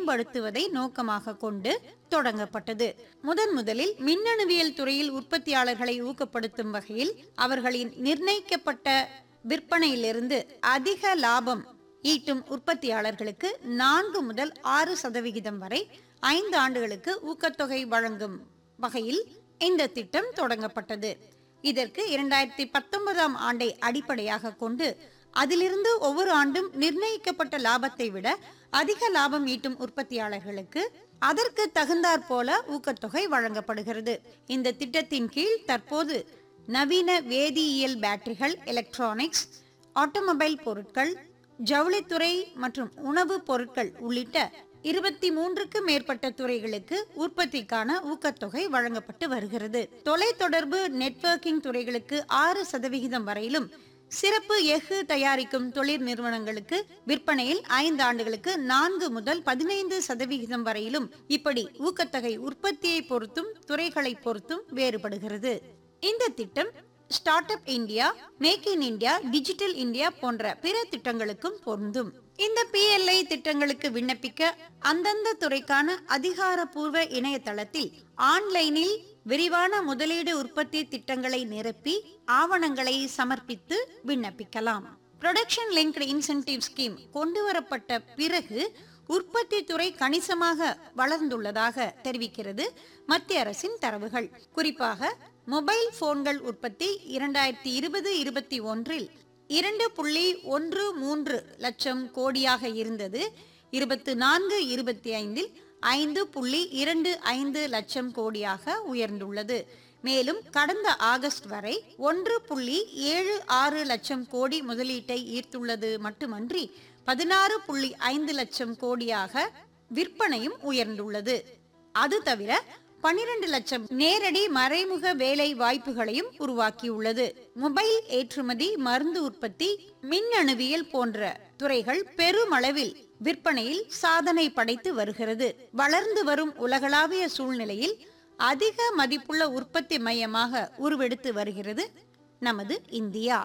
மேம்படுத்துவதை நோக்கமாக கொண்டு தொடங்கப்பட்டது முதன் முதலில் மின்னணுவியல் துறையில் உற்பத்தியாளர்களை ஊக்கப்படுத்தும் வகையில் அவர்களின் நிர்ணயிக்கப்பட்ட விற்பனையிலிருந்து அதிக லாபம் ஈட்டும் உற்பத்தியாளர்களுக்கு நான்கு முதல் ஆறு சதவிகிதம் வரை ஐந்து ஆண்டுகளுக்கு ஊக்கத்தொகை வழங்கும் வகையில் இந்த திட்டம் தொடங்கப்பட்டது இதற்கு இரண்டாயிரத்தி பத்தொன்பதாம் ஆண்டை அடிப்படையாக கொண்டு அதிலிருந்து ஒவ்வொரு ஆண்டும் நிர்ணயிக்கப்பட்ட லாபத்தை விட அதிக லாபம் ஈட்டும் உற்பத்தியாளர்களுக்கு அதற்கு தகுந்தாற் போல ஊக்கத்தொகை வழங்கப்படுகிறது இந்த திட்டத்தின் கீழ் தற்போது நவீன வேதியியல் பேட்டரிகள் எலக்ட்ரானிக்ஸ் ஆட்டோமொபைல் பொருட்கள் ஜவுளித்துறை மற்றும் உணவு பொருட்கள் உள்ளிட்ட இருபத்தி மூன்றுக்கு மேற்பட்ட துறைகளுக்கு உற்பத்திக்கான ஊக்கத்தொகை வழங்கப்பட்டு வருகிறது தொலைத்தொடர்பு நெட்வொர்க்கிங் துறைகளுக்கு ஆறு சதவிகிதம் வரையிலும் சிறப்பு எஃகு தயாரிக்கும் தொழில் நிறுவனங்களுக்கு விற்பனையில் ஐந்து ஆண்டுகளுக்கு நான்கு முதல் பதினைந்து சதவிகிதம் வரையிலும் இப்படி ஊக்கத்தொகை உற்பத்தியை பொறுத்தும் துறைகளை பொறுத்தும் வேறுபடுகிறது இந்த திட்டம் start up India make in India digital India போன்ற பிற திட்டங்களுக்கும் பொருந்தும் இந்த பிஎல்ஐ திட்டங்களுக்கு விண்ணப்பிக்க அந்தந்த துறைக்கான அதிகாரப்பூர்வ இணையதளத்தில் ஆன்லைனில் விரிவான முதலீடு உற்பத்தி திட்டங்களை நிரப்பி ஆவணங்களை சமர்ப்பித்து விண்ணப்பிக்கலாம் ப்ரொடக்ஷன் லிங்க்டு இன்சென்டிவ் ஸ்கீம் கொண்டு வரப்பட்ட பிறகு உற்பத்தி துறை கணிசமாக வளர்ந்துள்ளதாக தெரிவிக்கிறது மத்திய அரசின் தரவுகள் குறிப்பாக மொபைல் போன்கள் உற்பத்தி இரண்டாயிரத்தி இருபது இருபத்தி ஒன்றில் இரண்டு புள்ளி ஒன்று மூன்று லட்சம் கோடியாக இருந்தது இருபத்து நான்கு இருபத்தி ஐந்தில் ஐந்து புள்ளி இரண்டு ஐந்து லட்சம் கோடியாக உயர்ந்துள்ளது மேலும் கடந்த ஆகஸ்ட் வரை ஒன்று புள்ளி ஏழு ஆறு லட்சம் கோடி முதலீட்டை ஈர்த்துள்ளது மட்டுமன்றி பதினாறு புள்ளி ஐந்து லட்சம் கோடியாக விற்பனையும் உயர்ந்துள்ளது அது தவிர பனிரெண்டு லட்சம் நேரடி மறைமுக வேலை வாய்ப்புகளையும் உருவாக்கியுள்ளது மொபைல் ஏற்றுமதி மருந்து உற்பத்தி மின்னணுவியல் போன்ற துறைகள் பெருமளவில் விற்பனையில் சாதனை படைத்து வருகிறது வளர்ந்து வரும் உலகளாவிய சூழ்நிலையில் அதிக மதிப்புள்ள உற்பத்தி மையமாக உருவெடுத்து வருகிறது நமது இந்தியா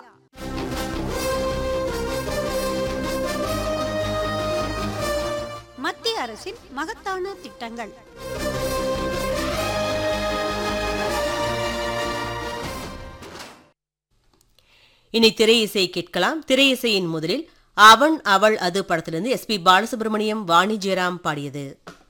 மத்திய அரசின் மகத்தான திட்டங்கள் இனி திரை இசை கேட்கலாம் திரை இசையின் முதலில் அவன் அவள் அது படத்திலிருந்து எஸ் பி பாலசுப்ரமணியம் வாணி ஜெயராம் பாடியது